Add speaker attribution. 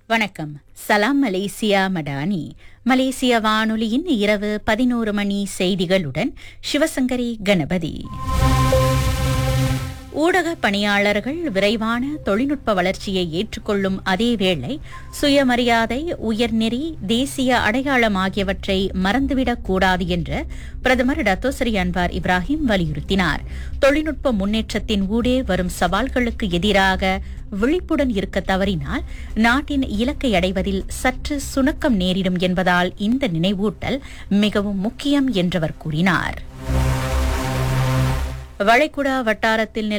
Speaker 1: வணக்கம் சலாம் மலேசியா மடானி மலேசிய வானொலியின் இரவு பதினோரு மணி செய்திகளுடன் சிவசங்கரி கணபதி ஊடக பணியாளர்கள் விரைவான தொழில்நுட்ப வளர்ச்சியை ஏற்றுக்கொள்ளும் அதேவேளை சுயமரியாதை உயர்நெறி தேசிய அடையாளம் ஆகியவற்றை மறந்துவிடக் கூடாது என்று பிரதமர் டத்தோசரி அன்வார் இப்ராஹிம் வலியுறுத்தினார் தொழில்நுட்ப முன்னேற்றத்தின் ஊடே வரும் சவால்களுக்கு எதிராக விழிப்புடன் இருக்க தவறினால் நாட்டின் இலக்கை அடைவதில் சற்று சுணக்கம் நேரிடும் என்பதால் இந்த நினைவூட்டல் மிகவும் முக்கியம் என்றவர் கூறினார் வளைகுடா வட்டாரத்தில்